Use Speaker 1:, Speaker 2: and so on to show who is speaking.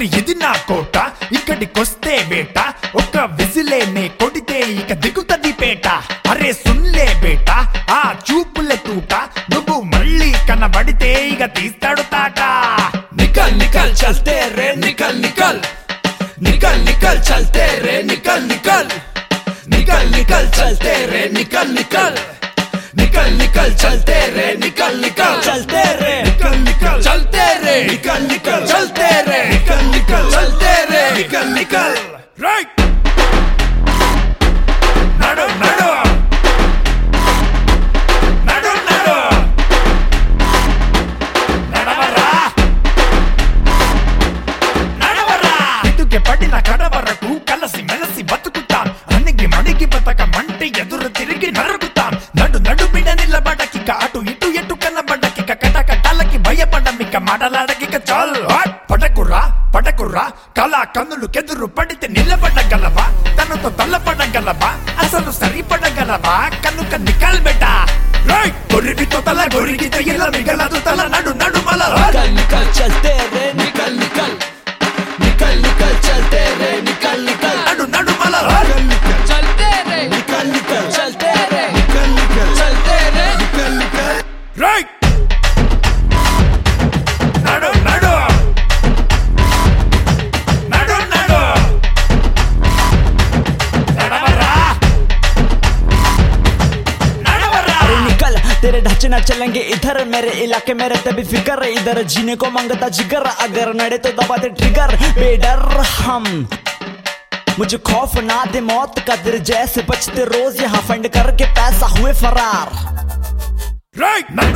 Speaker 1: మరి ఇది నా కోట ఇక్కడికొస్తే వేట ఒక్క విసిలేనే కొడితే ఇక దిగుతది పేట అరే సున్లే బేట ఆ చూపులే తూట నువ్వు మళ్ళీ కనబడితే ఇక తీస్తాడు తాట
Speaker 2: निकल निकल चलते रे निकल निकल निकल निकल चलते रे निकल निकल निकल निकल चलते रे निकल निकल निकल निकल चलते रे निकल निकल चलते रे
Speaker 1: నికల్ నికల్
Speaker 2: चलते रे निकल निकल चलते रे निकल निकल चलते रे निकल निकल
Speaker 1: రైట్ నడు నడు నడు నడు నడవరా నడవరా ఇటుకే పడిన కడ వరకు కలసి మెలసి బతుకుతాం అణిగి మణిగి బతకమంటే ఎదురు తిరిగి నరుగుతాం నడు నడు బిడ నిలబడకిక అటు ఇటు ఎటు కనబడకిక కట కట్టాలకి భయపడమిక మాటలాడకిక చాలు హాట్ పడకుర్రా పడకుర్రా కళా కన్నులు కెదురు పడితే నిలబడగలవా తనతో తల్లపడగలవా అసలు సరిపడగలవా కనుక నికల్ బెట రైట్ గొరిగితో తల గొరిగితే ఇలా మిగలదు తల నడు నడు మల
Speaker 2: निकल निकल चलते रे निकल निकल निकल निकल चलते रे निकल निकल
Speaker 1: నడు నడు మల
Speaker 2: चलते रे निकल निकल चलते रे निकल निकल चलते रे निकल निकल
Speaker 1: రైట్ నడు నడు నడు నడు నడవరా నడవరా
Speaker 3: अरे निकल तेरे ढांचे ना चलेंगे इधर मेरे इलाके में रहते भी फिकर इधर जीने को मांगता जिगर अगर नड़े तो दबाते ट्रिगर बेडर हम मुझे खौफ ना दे मौत का दिल जैसे बचते रोज यहाँ फंड करके पैसा हुए फरार
Speaker 1: రైట్